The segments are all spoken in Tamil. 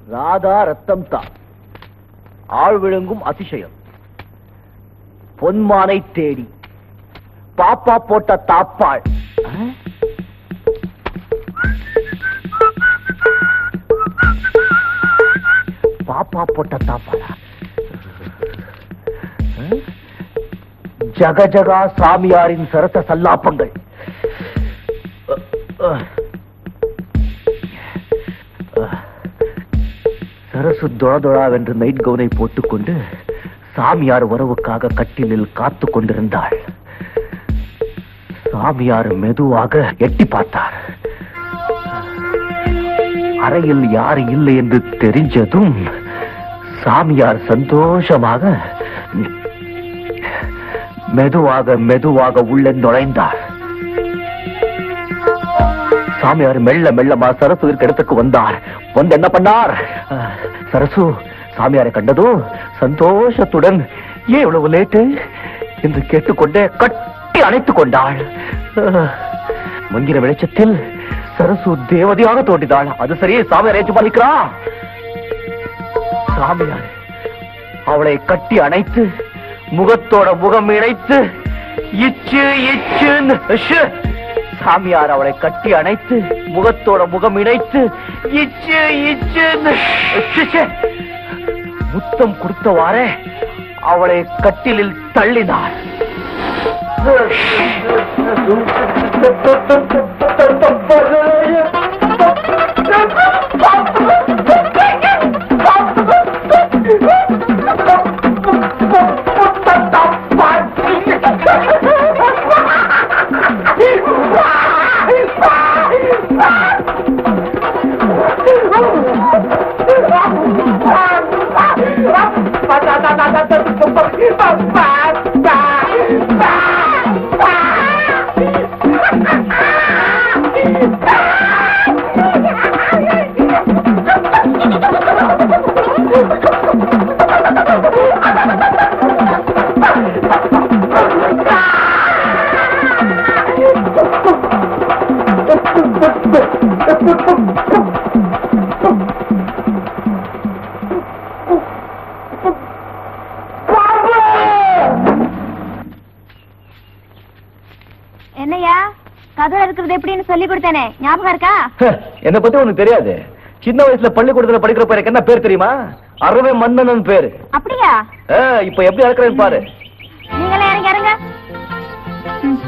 ராதா ரத்தம் தான் ஆள் விழுங்கும் அதிசயம் பொன்மானை தேடி பாப்பா போட்ட தாப்பாள் ஆ? பாப்பா போட்ட தாப்பாளா ஆ? ஜகஜகா சாமியாரின் சரத்த சல்லாப்பங்கள் அ, அ. சரசு தொழதொழாவென்று நைட் கவுனை போட்டுக்கொண்டு சாமியார் வரவுக்காக கட்டிலில் காத்து கொண்டிருந்தாள் சாமியார் மெதுவாக எட்டி பார்த்தார் அறையில் யார் இல்லை என்று தெரிஞ்சதும் சாமியார் சந்தோஷமாக மெதுவாக மெதுவாக உள்ளே நுழைந்தார் சாமியார் மெல்ல மெல்லமா சரசுவிற்கு இடத்துக்கு வந்தார் வந்து என்ன பண்ணார் அஹ், சரசு சாமியாரை கண்டதும் சந்தோஷத்துடன் ஏன் இவ்வளவு லேட்டு என்று கேட்டுக்கொண்டே கட்டி அணைத்துக் கொண்டாள் அஹ், மங்கிற வெளிச்சத்தில் சரசு தேவதையாக தோன்றினாள் அது சரி சாமியார் ஏற்று பாலிக்கிறா சாமியார் அவளை கட்டி அணைத்து முகத்தோட முகம் இணைத்து இச்சு இச்சுன்னு ஷு! சாமியார் அவளை கட்டி அணைத்து முகத்தோட முகம் இணைத்து இச்சு இச்சுன்னு ஷு, ஷு! முத்தம் கொடுத்தவாறே அவளை கட்டிலில் தள்ளினார் என்னையா கதை இருக்கிறது எப்படின்னு சொல்லி கொடுத்தேனே ஞாபகம் இருக்கா என்ன பத்தி உனக்கு தெரியாது சின்ன வயசுல பள்ளிக்கூடத்துல படிக்கிறப்ப எனக்கு என்ன பேர் தெரியுமா அறவே மன்னன் பேரு அப்படியா ஆ, இப்ப எப்படி இருக்கிறேன்னு பாரு நீங்களே இறங்க இறங்க ம்.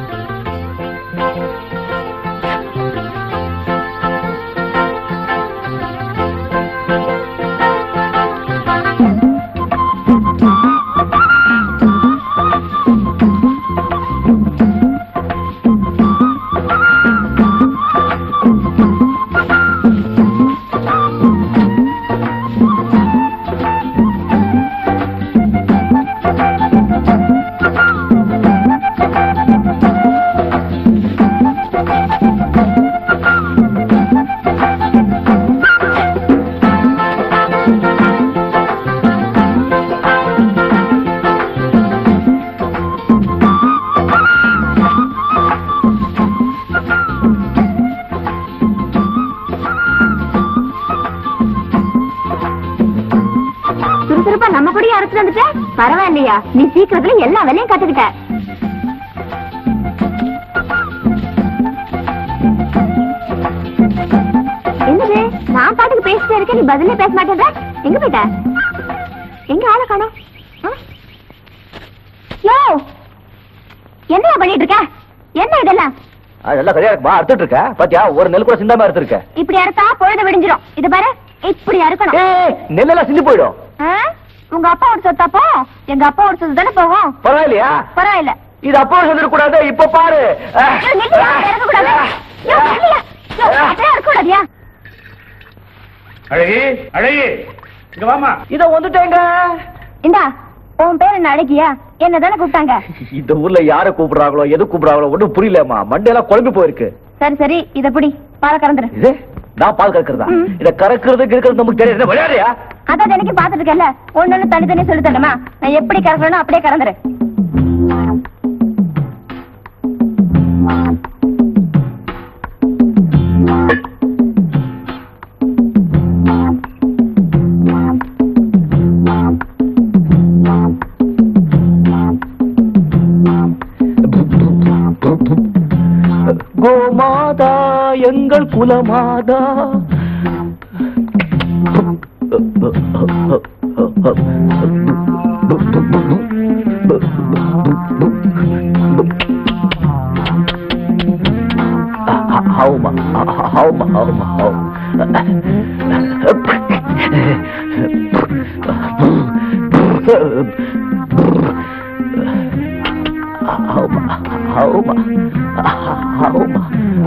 சுறுசுறுப்பா நம்ம கூட அரைச்சு வந்துட்ட பரவாயில்லையா நீ சீக்கிரத்துல எல்லா வேலையும் கத்துக்கிட்ட என்னது நான் பாட்டுக்கு பேசிட்டே இருக்கேன் நீ பதிலே பேச மாட்டேன்ற எங்க போயிட்ட எங்க ஆளை காணோம் ஆ? யோ என்னையா பண்ணிட்டு இருக்க என்ன இதெல்லாம் அதெல்லாம் சரியா இருக்குமா அறுத்துட்டு இருக்க பாத்தியா ஒரு நெல் கூட சிந்தாம அறுத்துருக்க இப்படி அறுத்தா பொழுது விடிஞ்சிரும் இது பாரு இப்படி அறுக்கணும் ஏய் நெல்லெல்லாம் சிந்தி போயிடும் ஆ? உங்க அப்பாவோட சொத்தாப்போ எங்க அப்பாவோட சொத்து தானே போகும் பரவாயில்லையா பரவாயில்ல இது அப்போ சொல்லிடக் கூடாது இப்ப பாரு ஐயோ, நில்லுயா, இறங்கக்கூடாது. ஐயோ, நில்லுயா. ஐயோ, அப்படியே இருக்கக்கூடாதுயா. அழகி அழகி இங்க வாமா இத வந்துட்டேங்க இந்தா உன் பேர் என்ன அழகியா என்னதானே கூப்பிட்டாங்க இந்த ஊர்ல யார கூப்பிடுறாங்களோ எது கூப்பிடுறாங்களோ ஒண்ணும் புரியலமா மண்டையெல்லாம் குழம்பி போயிருக்கு சரி சரி இத புடி பால கறந்துரு இது நான் பால் கறக்கிறதா ம். இத கறக்கிறது கிழக்கிறது நமக்கு தெரியாது என்ன விளையாடுறியா அதான் எனக்கு பாத்துட்டு இருக்கேன்ல ஒண்ணு தனித்தனி சொல்லி தரணுமா நான் எப்படி கறக்கணும் அப்படியே கறந்துரு கோமாதா எங்கள் குலமாதா ஹவுமா ஹவுமா ஹவுமா ஹவுமா ஹவுமா ஹவுமா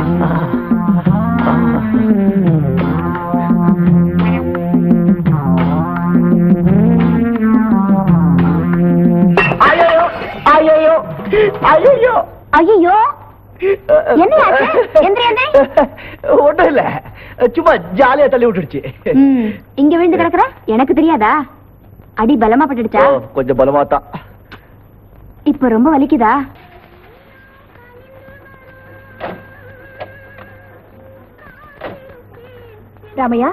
ஐயோ ஐயோ ஐயோ ஐயோ என்னையாச்சு? எந்திரி, எந்திரி. ஒண்ணும் இல்ல சும்மா ஜாலியா தள்ளி விட்டுடுச்சு ம், இங்க விழுந்து கிடக்குற எனக்கு தெரியாதா அடி பலமா பட்டுடுச்சா ஓ, கொஞ்சம் பலமா தான் இப்ப ரொம்ப வலிக்குதா ராமையா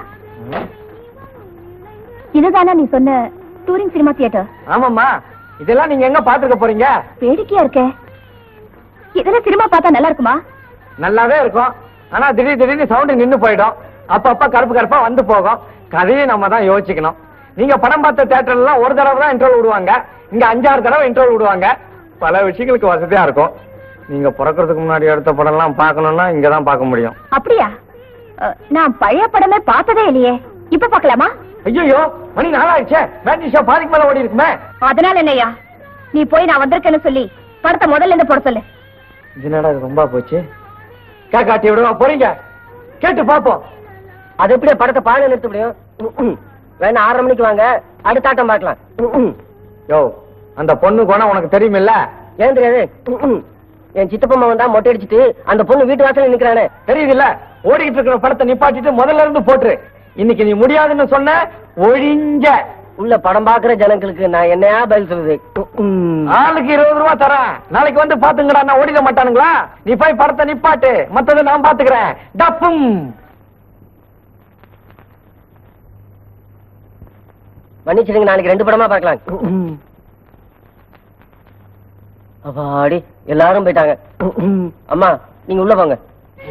இதுதானா நீ சொன்ன டூரிங் சினிமா தியேட்டர் ஆமாம்மா இதெல்லாம் நீங்க எங்க பாத்துக்க போறீங்க வேடிக்கையா இருக்கே இதெல்லாம் சினிமா பார்த்தா நல்லா இருக்குமா நல்லாவே இருக்கும் ஆனா திடீர் திடீர்னு சவுண்ட் நின்னு போயிடும் அப்பப்ப கருப்பு கருப்பா வந்து போகும் கதையை நம்ம தான் யோசிக்கணும் நீங்க படம் பார்த்த தியேட்டர்ல எல்லாம் ஒரு தடவை தான் இன்ட்ரோல் விடுவாங்க இங்க அஞ்சாறு தடவை இன்ட்ரோல் விடுவாங்க பல விஷயங்களுக்கு வசதியா இருக்கும் நீங்க பிறக்கிறதுக்கு முன்னாடி எடுத்த படம் எல்லாம் பார்க்கணும்னா இங்க தான் பார்க்க முடியும் அப்படியா அஹ், நான் பழைய படமே பார்த்ததே இல்லையே இப்ப பார்க்கலாமா ஐயோ மணி நாளாயிடுச்சே மேட்னி ஷோ பாதிக்கு மேல ஓடி இருக்குமே அதனால என்னையா நீ போய் நான் வந்திருக்கேன்னு சொல்லி படத்தை முதல்ல இருந்து போட சொல்லு என்னடா இது ரொம்ப போச்சு கேக்காட்டி விடுவா போறீங்க கேட்டு பாப்போம் அது எப்படி படத்தை பாட நிறுத்த முடியும் வேணா ஆறரை மணிக்கு வாங்க அடுத்த ஆட்டம் பார்க்கலாம் யோ அந்த பொண்ணு குணம் உனக்கு தெரியுமில்ல ஏன் தெரியாது என் சித்தப்பா மகன் தான் மொட்டை அடிச்சிட்டு அந்த பொண்ணு வீட்டு வாசல்ல நிக்கிறானே தெரியுதுல்ல ஓடிக்கிட்டு இருக்கிற படத்தை நிப்பாட்டிட்டு முதல்ல இருந்து போட்டுரு இன்னைக்கு நீ முடியாதுன்னு சொன்ன ஒழிஞ்ச உள்ள படம் பாக்குற ஜனங்களுக்கு நான் என்னையா பதில் சொல்லுது ஆளுக்கு இருபது ரூபா தரேன் நாளைக்கு வந்து பாத்துங்கடா நான் ஓடிட மாட்டானுங்களா நீ போய் படத்தை நிப்பாட்டு மத்ததை நான் பாத்துக்கிறேன் டப்பும் மன்னிச்சிடுங்க நாளைக்கு ரெண்டு படமா பார்க்கலாம் அப்பாடி எல்லாரும் போயிட்டாங்க அம்மா நீங்க உள்ள போங்க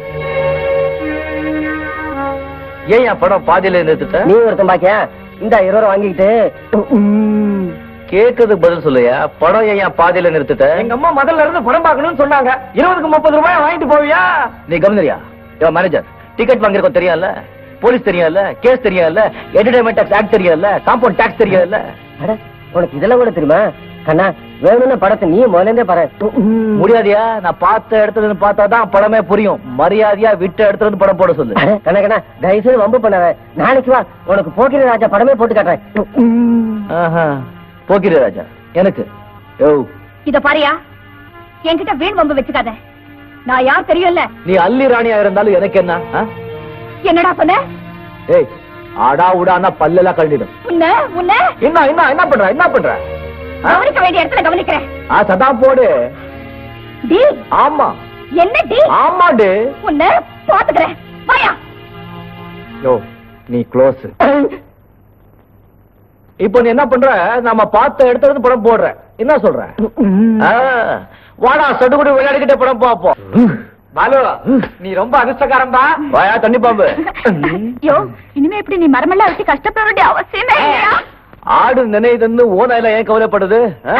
ஏன் என் படம் பாதியில நிறுத்துட்ட நீ ஒருத்தன் பாக்கியா இந்த இருபது ரூபா வாங்கிக்கிட்டு கேக்குறது பதில் சொல்லையா படம் ஏன் என் பாதியில நிறுத்துட்ட எங்க அம்மா முதல்ல இருந்து படம் பார்க்கணும்னு சொன்னாங்க இருபதுக்கு முப்பது ரூபாய் வாங்கிட்டு போவியா நீ கவனியா யோ மேனேஜர் டிக்கெட் வாங்கிருக்கோம் தெரியும்ல போலீஸ் தெரியும்ல கேஸ் தெரியும்ல என்டர்டைன்மெண்ட் டாக்ஸ் ஆக்ட் தெரியும்ல காம்பவுண்ட் டாக்ஸ் தெரியும்ல அட உனக்கு இதெல்லாம் கூட தெரியுமா கண்ணா வேணும்னு படத்தை நீ முதல்ல இருந்தே பாரு முடியாதியா நான் பார்த்த இடத்துல இருந்து பார்த்தா தான் படமே புரியும் மரியாதையா விட்ட இடத்துல இருந்து படம் போட சொல்லு அட, கண்ணா கண்ணா தயவுசெய்து வம்பு பண்ணாத நாளைக்கு வா உனக்கு போக்கிரி ராஜா படமே போட்டு காட்டுறேன் ஆஹா. போக்கிரி ராஜா எனக்கு யோ இத பாரியா என்கிட்ட வீண் வம்பு வச்சுக்காத நான் யார் தெரியும்ல நீ அல்லி ராணியா இருந்தாலும் எனக்கு என்ன ஆ? என்னடா சொன்ன ஏய் ஆடா உடானா பல்லெல்லாம் கழண்டிடும் உன்ன உன்ன என்ன என்ன என்ன பண்ற என்ன பண்ற ஆ? கவனிக்க வேண்டிய இடத்துல கவனிக்கிறேன் ஆ சதா போடு டி ஆமா என்ன டி ஆமாண்டு உன்ன பாத்துக்கிறேன் வாயா யோ நீ க்ளோஸ் இப்போ நீ என்ன பண்ற நாம பார்த்த இடத்துல இருந்து படம் போடுற என்ன சொல்ற ஆ, வாடா சடுகுடு விளையாடிக்கிட்ட படம் பார்ப்போம் பாலு நீ ரொம்ப அதிர்ஷ்டக்காரன்பா வாயா தண்ணி பாம்பு யோ இனிமே இப்படி நீ மரமெல்லாம் வச்சு கஷ்டப்பட வேண்டிய அவசியமே இல்லையா ஆடு நினைதுன்னு ஓனாயில ஏன் கவலைப்படுது ஆ?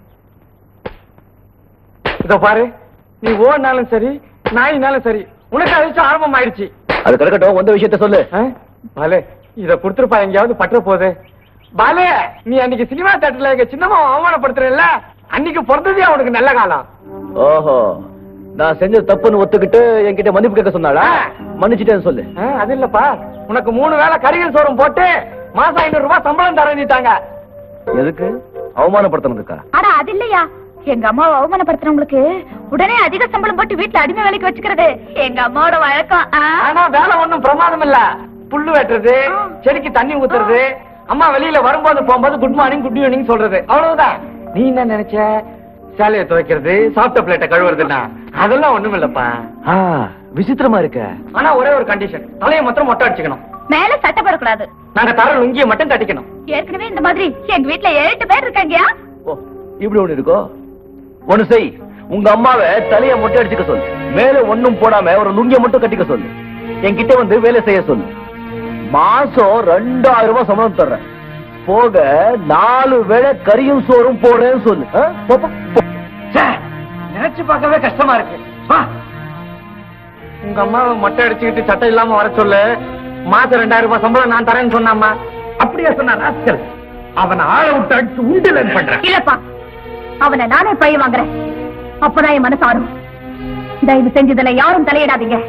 இதோ பாரு நீ ஓடினாலும் சரி நாயினாலும் சரி உனக்கு அதிர்ஷ்டம் ஆரம்பம் ஆயிடுச்சு அது கிடக்கட்டும் வந்த விஷயத்த சொல்லு ஆ? பாலு இத கொடுத்துருப்பா எங்கேயாவது பற்ற போகுது பாலு நீ அன்னைக்கு சினிமா தேட்டர்ல எங்க சின்னம்மா அவமானப்படுத்துறல அன்னைக்கு பிறந்ததே அவனுக்கு நல்ல காலம் ஓஹோ நான் செஞ்சது தப்புன்னு ஒத்துக்கிட்டு என்கிட்ட மன்னிப்பு கேட்க சொன்னாளா மன்னிச்சிட்டேன்னு சொல்லு ஆ, அது இல்லப்பா உனக்கு மூணு வேளை கறிகள் சோறும் போட்டு மாசம் ஐநூறு ரூபாய் சம்பளம் தரணிட்டாங்க எதுக்கு அவமானப்படுத்தணுக்கா அட அது இல்லையா எங்க அம்மாவை அவமானப்படுத்துறவங்களுக்கு உடனே அதிக சம்பளம் போட்டு வீட்டுல அடிமை வேலைக்கு வச்சுக்கிறது எங்க அம்மாவோட வழக்கம் ஆ? ஆனா வேலை ஒண்ணும் பிரமாதம் இல்ல புல்லு வெட்டுறது செடிக்கு தண்ணி ஊத்துறது அம்மா வெளியில வரும்போது போகும்போது குட் மார்னிங் குட் ஈவினிங் சொல்றது அவ்வளவுதான் நீ என்ன நினைச்ச சேலைய துவைக்கிறது சாப்பிட்ட பிளேட்டை கழுவுறதுன்னா அதெல்லாம் ஒண்ணும் இல்லப்பா ஆ, விசித்திரமா இருக்க ஆனா ஒரே ஒரு கண்டிஷன் தலையை மாத்திரம் மொட்டை அடிச்சுக்கணும் மேல சட்டை போடக்கூடாது நாங்க தர லுங்கிய மட்டும் கட்டிக்கணும் ஏற்கனவே இந்த மாதிரி எங்க வீட்டுல ஏழு பேர் இருக்காங்கயா ஓ இப்படி ஒண்ணு இருக்கோ ஒண்ணு செய் உங்க அம்மாவை தலைய மொட்டை அடிச்சுக்க சொல்லு மேல ஒண்ணும் போடாம ஒரு லுங்கிய மட்டும் கட்டிக்க சொல்லு என்கிட்ட வந்து வேலை செய்ய சொல்லு மாசம் ரெண்டாயிரம் ரூபாய் சம்பளம் தர்றேன் போக நாலு வேளை கறியும் சோறும் போடுறேன்னு சொல்லு ஆ? போ, போ, போ. ச்சே, நினைச்சு பார்க்கவே கஷ்டமா இருக்கு வா உங்க அம்மாவை மொட்டை அடிச்சுக்கிட்டு சட்டை இல்லாம வர சொல்லு மாசம் ரெண்டாயிரம் ரூபாய் சம்பளம் நான் தரேன்னு சொன்னாமா அப்படியே சொன்னா ராஸ்கல் அவனை ஆளை விட்டு அடிச்சு உண்டிலன் பண்றேன் இல்லப்பா அவனை நானே பழி வாங்குறேன் அப்பதான் என் மனசு ஆறும் தயவு செஞ்சு இதுல யாரும் தலையிடாதீங்க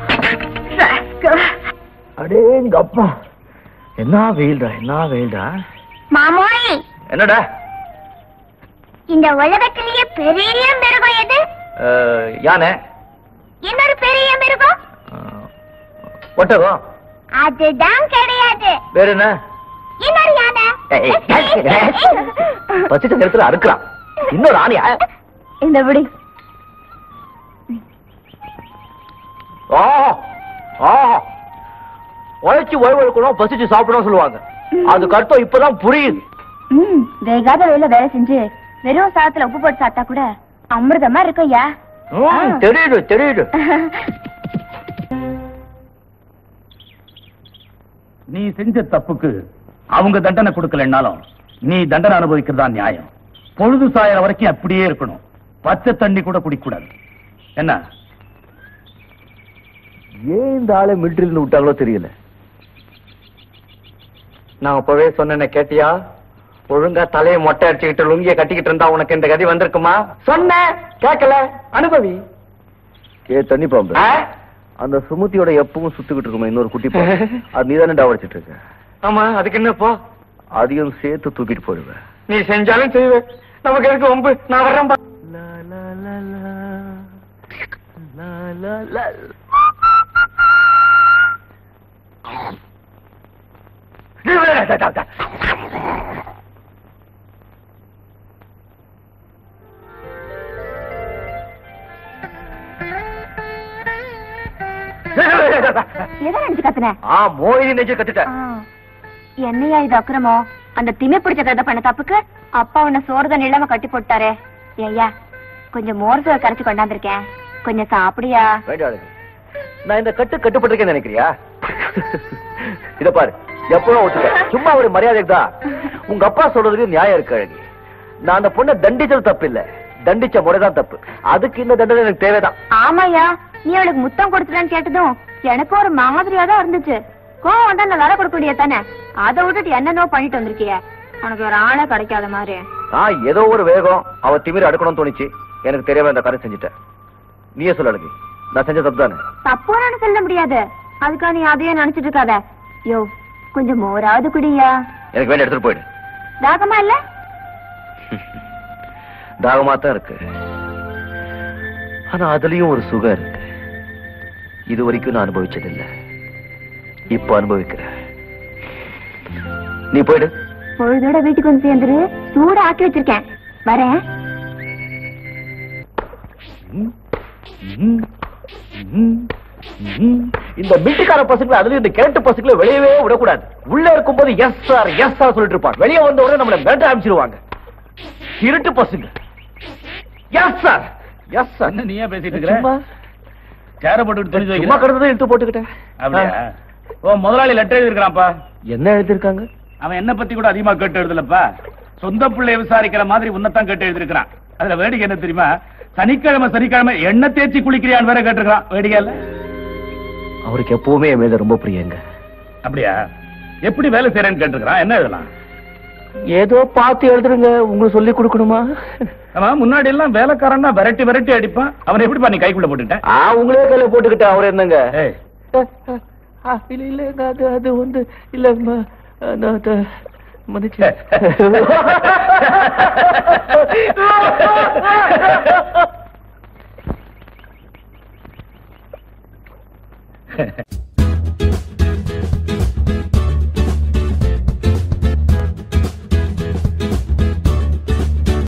அடே எங்க அப்பா என்ன வெயில்டா என்ன வெயில்டா மாமோய் என்னடா இந்த உலகத்திலேயே பெரிய மிருகம் எது அஹ், யானை இன்னொரு பெரிய மிருகம் அஹ், ஒட்டகம் அதுதான் கிடையாது வேற என்ன இன்னொரு யானை ஏய், ஏய், ஏய். பசிச்ச நேரத்துல அறுக்குறான் இன்னொரு ஆணியா இந்த விடி ஆ ஆ உழைச்சு ஓய்வு எடுக்கணும் பசிச்சு சாப்பிடணும் சொல்லுவாங்க அதுக்கு அர்த்தம் இப்பதான் புரியுது ம் வேகாத வேலை வேலை செஞ்சு வெறும் சாதத்துல உப்பு போட்டு சாப்பிட்டா கூட அமிர்தமா இருக்கும் ஐயா ம், தெரியுது தெரியுது நீ செஞ்ச தப்புக்கு அவங்க தண்டனை கொடுக்கலன்னாலும் நீ தண்டனை அனுபவிக்கிறதா நியாயம் பொழுது சாயற வரைக்கும் அப்படியே இருக்கணும் பச்சை தண்ணி கூட குடிக்கக்கூடாது என்ன ஏன் இந்த ஆளை மிலிட்டரியில் விட்டாங்களோ தெரியல நான் அப்பவே சொன்னேனே கேட்டியா ஒழுங்கா தலையை மொட்டை அடிச்சுக்கிட்டு லுங்கிய கட்டிக்கிட்டு இருந்தா உனக்கு இந்த கதி வந்திருக்குமா சொன்னேன் கேட்கல அனுபவி ஏ தண்ணி பாம்பு ஆ? அந்த சுமுத்தியோட எப்பவும் சுத்துக்கிட்டு இருக்குமே இன்னொரு குட்டி பாம்பு அது நீ தானே டாவடிச்சிட்டு இருக்க ஆமா அதுக்கு என்னப்பா அதையும் சேர்த்து தூக்கிட்டு போயிடுவேன் நீ செஞ்சாலும் செய்வேன் நமக்கு இருக்கு வம்பு நான் வர்றேன் பா. எதை நினைச்சு கத்துன ஆ மோகினி நெஞ்சு கத்துட்டேன் என்னையா இது அக்கிரமம் அந்த திமி பிடிச்ச கதை பண்ண தப்புக்கு அப்பா உன்னை சோறு தண்ணி இல்லாம கட்டி போட்டாரே ஐயா கொஞ்சம் மோர் சோறு கரைச்சு கொண்டாந்துருக்கேன் கொஞ்சம் சாப்பிடியா வேண்டாம் நான் இந்த கட்டு கட்டுப்பட்டிருக்கேன்னு நினைக்கிறியா இத பாரு எப்பவும் ஒத்துக்க சும்மா ஒரு மரியாதைக்கு தான் உங்க அப்பா சொல்றதுக்கு நியாயம் இருக்கு அழகி நான் அந்த பொண்ணை தண்டிச்சது தப்பு இல்ல தண்டிச்ச முறைதான் தப்பு அதுக்கு இந்த தண்டனை எனக்கு தேவைதான் ஆமாயா நீ அவளுக்கு முத்தம் கொடுத்துட்டான்னு கேட்டதும் எனக்கு ஒரு மாதிரியா தான் இருந்துச்சு கோவம் வந்தா நான் வேலை கொடுக்க முடியாது தானே அதை விட்டுட்டு என்னென்னோ பண்ணிட்டு வந்திருக்கிய உனக்கு ஒரு ஆளே கிடைக்காத மாதிரி நான் ஏதோ ஒரு வேகம் அவ திமிர அடுக்கணும்னு தோணுச்சு எனக்கு தெரியவே அந்த காரியம் செஞ்சுட்டேன் நீயே சொல்ல அழகி நான் செஞ்ச தப்பு தானே தப்போன்னு சொல்ல முடியாது அதுக்காக நீ அதையே நினைச்சிட்டு இருக்காத யோ கொஞ்சம் மோராவது குடியா எனக்கு வேண்டிய எடுத்துட்டு போயிடு தாகமா இல்ல தாகமா தான் இருக்கு ஆனா அதுலயும் ஒரு சுகம் இருக்கு இது வரைக்கும் நான் அனுபவிச்சதில்லை இப்ப அனுபவிக்கிறேன் நீ போயிடு பொழுதோட வீட்டுக்கு வந்து சேர்ந்துரு சூட ஆக்கி வச்சிருக்கேன் வரேன் இந்த மில்ட்டுக்கார பசங்களை அதுலயும் இந்த கிழட்டு பசங்களை வெளியவே விடக்கூடாது உள்ள இருக்கும்போது எஸ் சார் எஸ் சார் சொல்லிட்டு இருப்பாங்க வெளியே வந்த உடனே நம்மள மிரட்ட ஆரம்பிச்சிருவாங்க இருட்டு பசங்க எஸ் சார் எஸ் சார் என்ன நீயே பேசிட்டு இருக்கிற சும்மா சேர போட்டுட்டு துணி சும்மா துவைக்கிற கடந்ததை இழுத்து போட்டுக்கிட்டேன் அப்படியா ஓ முதலாளி லெட்டர் எழுதிருக்கான்ப்பா என்ன எழுதிருக்காங்க அவன் என்ன பத்தி கூட அதிகமா கேட்டு எழுதலப்பா சொந்த பிள்ளைய விசாரிக்கிற மாதிரி உன்னதான் கேட்டு எழுதிருக்கான் அதுல வேடிக்கை என்ன தெரியுமா சனிக்கிழமை சனிக்கிழமை எண்ணெய் தேய்ச்சி குளிக்கிறியான்னு வேற கேட்டிருக்கான் வேடிக்கை இல்ல அவருக்கு எப்பவுமே என் மேல ரொம்ப பிரியங்க அப்படியா எப்படி வேலை செய்யறேன்னு கேட்டிருக்கான் என்ன எழுதலாம் ஏதோ பார்த்து எழுதுறங்க உங்களுக்கு சொல்லி கொடுக்கணுமா அவன் முன்னாடி எல்லாம் வேலைக்காரன்னா விரட்டி விரட்டி அடிப்பான் அவனை எப்படிப்பா நீ கைக்குள்ள போட்டுட்ட ஆ உங்களே கையில போட்டுக்கிட்டேன் அவர் என்னங்க ஏய் ஆ, இல்ல இல்ல அது அது வந்து இல்ல ம- நான் அத மன்னிச்சு